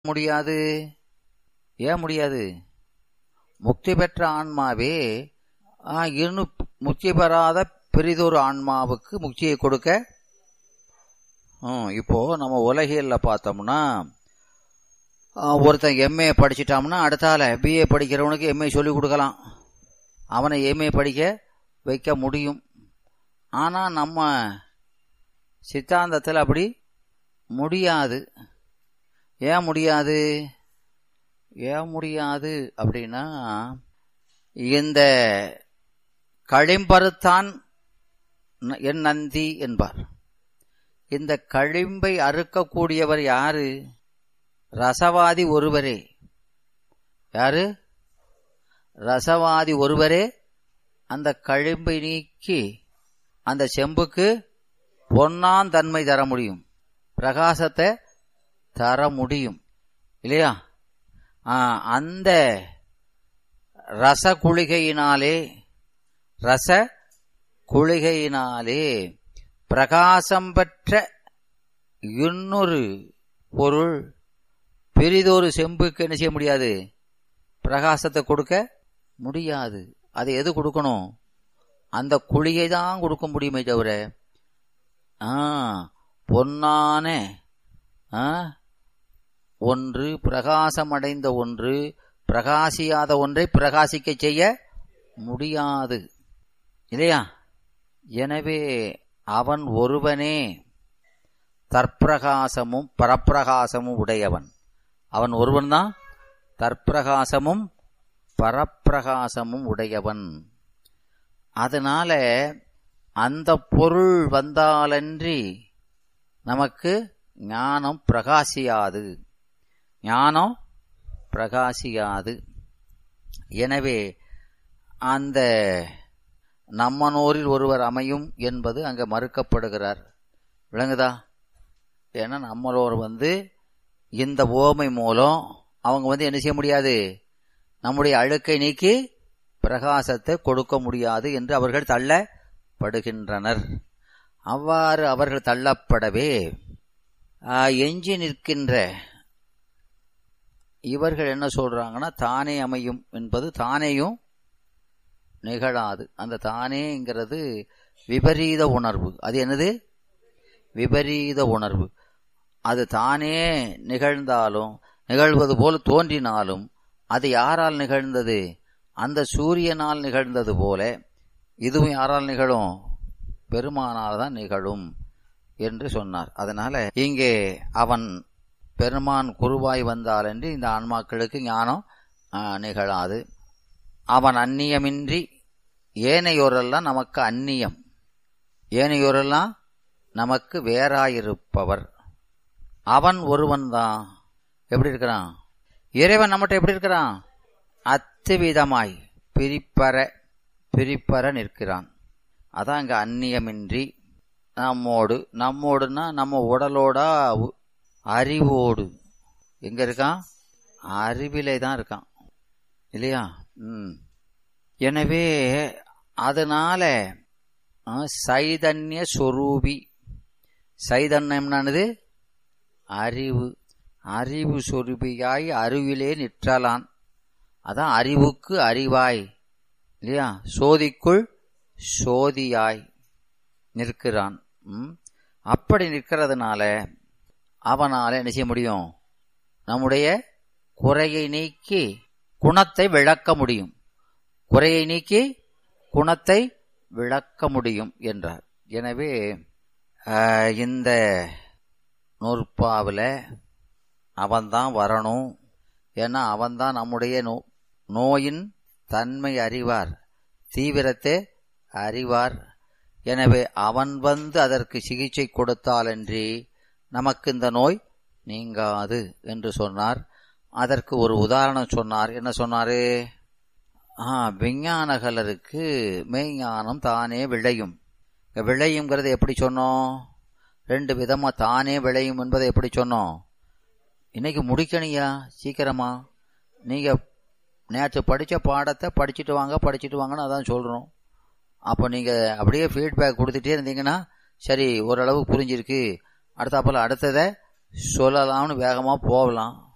முடியாது ஏன் முடியாது முக்தி பெற்ற ஆன்மாவே ஆ, இன்னும் முக்தி பெறாத பெரிதொரு ஆன்மாவுக்கு முக்தியை கொடுக்க ம், இப்போ நம்ம உலகியல்ல பார்த்தோம்னா ஆ, ஒருத்தன் எம்ஏ படிச்சிட்டான்னா அடுத்தால பிஏ படிக்கிறவனுக்கு எம்ஏ சொல்லி கொடுக்கலாம் அவனை எம்ஏ படிக்க வைக்க முடியும் ஆனா நம்ம சித்தாந்தத்தில் அப்படி முடியாது ஏன் முடியாது ஏன் முடியாது அப்படின்னா இந்த களிம்பருத்தான் ந- என் நந்தி என்பார் இந்த களிம்பை அறுக்கக்கூடியவர் யாரு ரசவாதி ஒருவரே யாரு ரசவாதி ஒருவரே அந்த களிம்பை நீக்கி அந்த செம்புக்கு பொன்னான் தன்மை தர முடியும் பிரகாசத்தை தர முடியும் இல்லையா ஆ, அந்த ரச குளிகையினாலே ரச குளிகையினாலே பிரகாசம் பெற்ற இன்னொரு பொருள் பெரிதொரு செம்புக்கு என்ன செய்ய முடியாது பிரகாசத்தை கொடுக்க முடியாது அது எது கொடுக்கணும் அந்த குளிகை தான் கொடுக்க முடியுமே தவிர ஆ பொன்னான ஆ, ஒன்று பிரகாசமடைந்த ஒன்று பிரகாசியாத ஒன்றை பிரகாசிக்க செய்ய முடியாது இல்லையா எனவே அவன் ஒருவனே தற்பிரகாசமும் பரப்பிரகாசமும் உடையவன் அவன் ஒருவன்தான் தற்பிரகாசமும் பரப்பிரகாசமும் உடையவன் அதனால அந்த பொருள் வந்தாலன்றி நமக்கு ஞானம் பிரகாசியாது ஞானம் பிரகாசியாது எனவே அந்த நம்மனோரில் ஒருவர் அமையும் என்பது அங்க மறுக்கப்படுகிறார் விளங்குதா ஏன்னா நம்மளோர் வந்து இந்த ஓமை மூலம் அவங்க வந்து என்ன செய்ய முடியாது நம்முடைய அழுக்கை நீக்கி பிரகாசத்தை கொடுக்க முடியாது என்று அவர்கள் தள்ளப்படுகின்றனர் அவ்வாறு அவர்கள் தள்ளப்படவே ஆ, எஞ்சி நிற்கின்ற இவர்கள் என்ன சொல்றாங்கன்னா தானே அமையும் என்பது தானேயும் நிகழாது அந்த தானேங்கிறது விபரீத உணர்வு அது என்னது விபரீத உணர்வு அது தானே நிகழ்ந்தாலும் நிகழ்வது போல தோன்றினாலும் அது யாரால் நிகழ்ந்தது அந்த சூரியனால் நிகழ்ந்தது போல இதுவும் யாரால் நிகழும் பெருமானால் தான் நிகழும் என்று சொன்னார் அதனால இங்கே அவன் பெருமான் குருவாய் வந்தாலன்றி இந்த ஆன்மாக்களுக்கு ஞானம் ஆ, நிகழாது அவன் அந்நியமின்றி ஏனையோரெல்லாம் நமக்கு அந்நியம் ஏனையோரெல்லாம் நமக்கு வேறாயிருப்பவர் அவன் ஒருவன் தான் எப்படி இருக்கிறான் இறைவன் நம்மகிட்ட எப்படி இருக்கிறான் அத்துவிதமாய் பிரிப்பற பிரிப்பற நிற்கிறான் அதான் இங்க அந்நியமின்றி நம்மோடு நம்மோடுன்னா நம்ம உடலோட உ- அறிவோடு எங்க இருக்கான் அறிவிலே தான் இருக்கான் இல்லையா ம் எனவே அதனால ஆ, சைதன்ய சொரூபி சைதன்யம்னானது அறிவு அறிவு சொரூபியாய் அறிவிலே நிற்றலான் அதான் அறிவுக்கு அறிவாய் இல்லையா சோதிக்குள் சோதியாய் நிற்கிறான் ம்? அப்படி நிற்கிறதுனால அவனால என்ன செய்ய முடியும் நம்முடைய குறையை நீக்கி குணத்தை விளக்க முடியும் குறையை நீக்கி குணத்தை விளக்க முடியும் என்றார் எனவே ஆஹ், இந்த நூற்பாவில் அவன்தான் வரணும் ஏன்னா அவன்தான் நம்முடைய நோ நோயின் தன்மை அறிவார் தீவிரத்தை அறிவார் எனவே அவன் வந்து அதற்கு சிகிச்சை கொடுத்தாலன்றி நமக்கு இந்த நோய் நீங்காது என்று சொன்னார் அதற்கு ஒரு உதாரணம் சொன்னார் என்ன சொன்னாரு ஆ விஞ்ஞானகலருக்கு மெய்ஞானம் தானே விளையும் இங்க விளையுங்கிறது எப்படி சொன்னோம் ரெண்டு விதமா தானே விளையும் என்பதை எப்படி சொன்னோம் இன்னைக்கு முடிக்கணியா சீக்கிரமா நீங்க நேற்று படிச்ச பாடத்தை படிச்சுட்டு வாங்க படிச்சுட்டு வாங்கன்னு அதான் சொல்றோம் அப்போ நீங்க அப்படியே ஃபீட்பேக் கொடுத்துட்டே இருந்தீங்கன்னா சரி ஓரளவு புரிஞ்சிருக்கு அடுத்தாப்புல அடுத்ததை சொல்லலாம்னு வேகமா போகலாம்